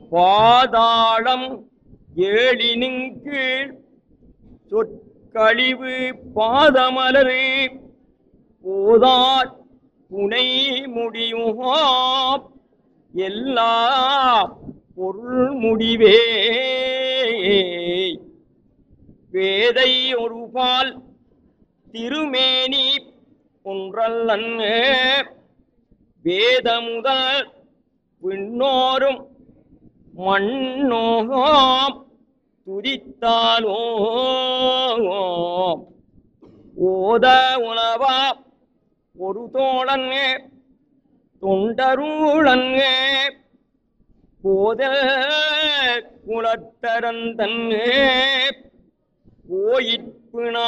பாதாளம் ஏழினுங் கீழ் சொற்கழிவு பாதமலரு போதார் புனை முடியும் எல்லா பொருள் முடிவே வேதை ஒரு பால் திருமேனி ஒன்றல்லன் வேதமுதல் விண்ணோரும் மண்ணோம் துதித்தாலோ ஓத உணவா ஒரு தோழன் தொண்டருளன் போத குலத்தரந்தன் போயிற்பினா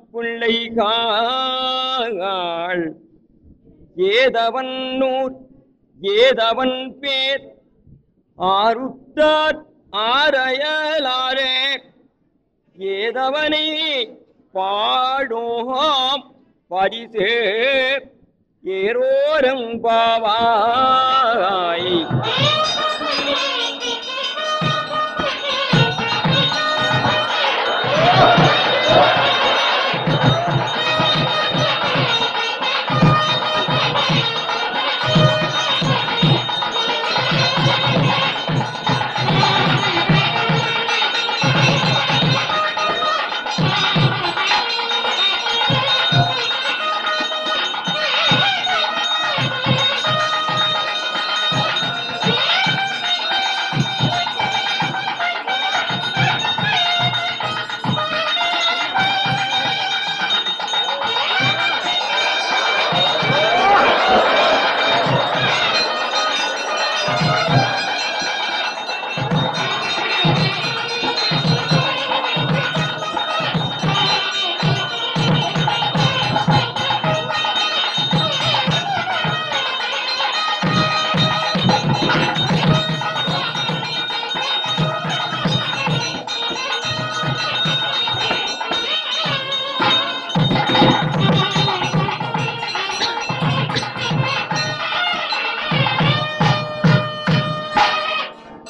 பிள்ளைகாள் ஏதவன் நூர் ஏதவன் பேர் ஆருத்தார் ஆரையலாரே ஏதவனை பாடோம் பரிசே ஏரோரம் பாவாய்